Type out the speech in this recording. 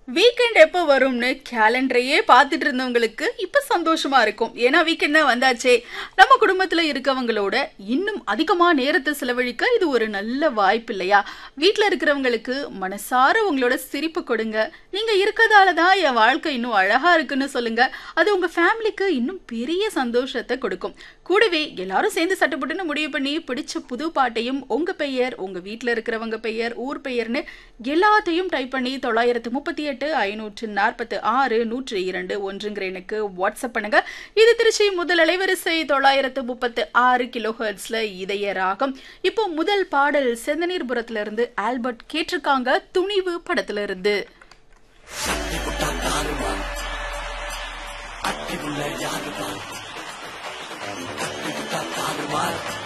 weekend எப்போ வரும்னு கேலண்டரையே பார்த்துட்டு இருந்தவங்களுக்கு இப்போ சந்தோஷமா இருக்கும் ஏன்னா வீக்கெண்ட் தான் வந்தாச்சே நம்ம குடும்பத்தில் இருக்கவங்களோட இன்னும் அதிகமாக நேரத்தை செலவழிக்க இது ஒரு நல்ல வாய்ப்பு இல்லையா வீட்டில் இருக்கிறவங்களுக்கு மனசார உங்களோட சிரிப்பு கொடுங்க நீங்கள் இருக்கிறதால தான் என் வாழ்க்கை இன்னும் அழகா இருக்குன்னு சொல்லுங்க அது உங்க ஃபேமிலிக்கு இன்னும் பெரிய சந்தோஷத்தை கொடுக்கும் கூடவே எல்லாரும் சேர்ந்து சட்டப்பட்டுன்னு முடிவு பண்ணி பிடிச்ச புது பாட்டையும் உங்க பெயர் உங்க வீட்டில் இருக்கிறவங்க பெயர் ஊர் பெயர்னு எல்லாத்தையும் டைப் பண்ணி தொள்ளாயிரத்து முப்பத்தி எட்டு ஐநூற்று நாற்பத்து ஆறு நூற்று இரண்டு ஒன்றுங்கிற எனக்கு வாட்ஸ்அப் பண்ணுங்க இது திருச்சி முதல் அலைவரிசை தொள்ளாயிரத்து முப்பத்து ஆறு கிலோ ஹெர்ட்ஸ்ல இதய ராகம் இப்போ முதல் பாடல் செந்தனீர்புரத்துல இருந்து ஆல்பர்ட் கேட்டிருக்காங்க துணிவு படத்துல இருந்து அட்டி உள்ள யாருதான் அட்டி விட்டா தாறுமாறு